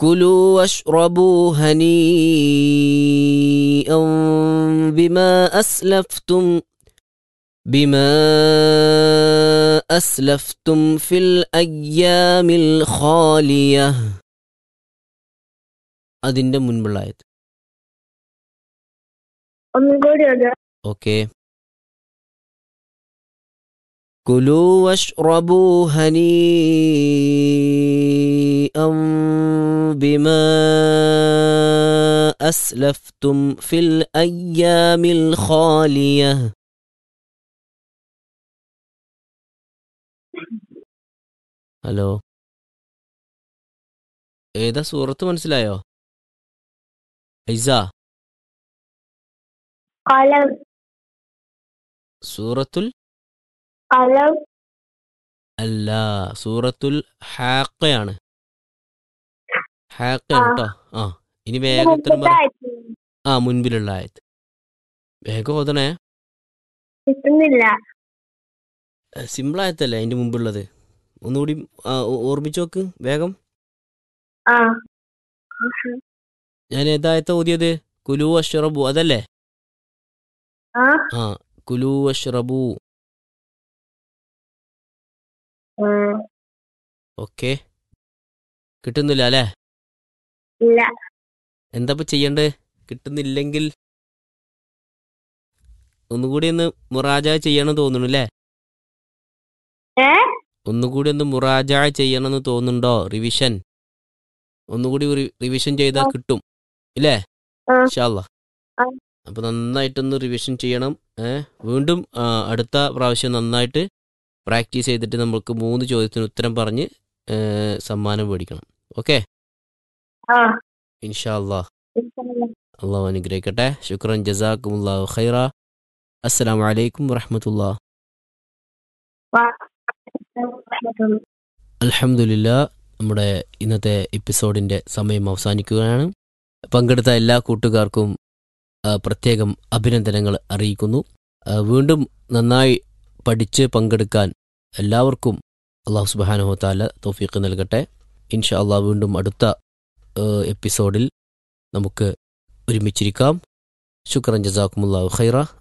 كلوا واشربوا هنيئا بما أسلفتم بما أسلفتم في الأيام الخالية അതിൻ്റെ മുൻപുള്ള ആയത് ഒന്നും കൂടി ഒന്ന് ഓക്കെ كلوا واشربوا هنيئا بما أسلفتم في الأيام الخالية ഹലോ ഏതാ സൂറത്ത് മനസ്സിലായോ ഐസ കലം സൂറത്തുൽ കലം അല്ല സൂറത്തുൽ ഹാക്കയാണ് ഹാക്കയാണ് കേട്ടോ ആ ഇനി വേഗം ഉത്തരം പറ ആ മുൻപിലുള്ള ആയത് വേഗം ഓതണേ കിട്ടുന്നില്ല സിമ്പിൾ ആയത്തല്ലേ അതിന്റെ മുമ്പുള്ളത് ഒന്നുകൂടി ആ, ഓ- ഓർമ്മിച്ച് നോക്ക് വേഗം ആ ഞാൻ ഏതായത്ത ഓതിയത് കുലു അഷ്റബു അതല്ലേ ആ ആ കുലു അഷ്റബു ഉം, ഓക്കെ കിട്ടുന്നില്ല അല്ലേ ഇല്ല എന്താ ഇപ്പൊ ചെയ്യണ്ടേ കിട്ടുന്നില്ലെങ്കിൽ ഒന്നുകൂടി ഒന്ന് മുറാജ ചെയ്യണം തോന്നുന്നു അല്ലേ ഏ ഒന്നുകൂടി ഒന്ന് മുറാജ ചെയ്യണമെന്ന് തോന്നുന്നുണ്ടോ റിവിഷൻ ഒന്നുകൂടി റി- റിവിഷൻ ചെയ്താൽ കിട്ടും ഇല്ലേ ആ. ഇൻഷാല്ല ആ. അപ്പൊ നന്നായിട്ടൊന്ന് റിവിഷൻ ചെയ്യണം ഏ വീണ്ടും ആ, അടുത്ത പ്രാവശ്യം നന്നായിട്ട് പ്രാക്ടീസ് ചെയ്തിട്ട് നമുക്ക് മൂന്ന് ചോദ്യത്തിന് ഉത്തരം പറഞ്ഞ് ഏ, സമ്മാനം മേടിക്കണം ഓക്കെ ആ ഇൻഷാ അല്ലാ ഇൻഷാല്ലാ. അള്ളാഹു അനുഗ്രഹിക്കട്ടെ ശുക്രൻ ജസാക്കുമുല്ലാഹു ഖൈറ അസ്സലാമു അലൈക്കും വറഹമത്തുള്ള വാ. റഹ്മത്തുള്ളാഹി. അൽഹംദുലില്ല നമ്മുടെ ഇന്നത്തെ എപ്പിസോഡിൻ്റെ സമയം അവസാനിക്കുകയാണ് പങ്കെടുത്ത എല്ലാ കൂട്ടുകാർക്കും ആ, പ്രത്യേകം അഭിനന്ദനങ്ങൾ അറിയിക്കുന്നു ആ, വീണ്ടും നന്നായി പഠിച്ച് പങ്കെടുക്കാൻ എല്ലാവർക്കും അള്ളാഹു സുബാനുഹോ താല തൗഫീഖ് നൽകട്ടെ ഇൻഷാ അള്ളാഹ് വീണ്ടും അടുത്ത ആ, എപ്പിസോഡിൽ നമുക്ക് ഒരുമിച്ചിരിക്കാം ശുക്രൻ ജസാക്കുമുല്ലാഹു ഖൈറ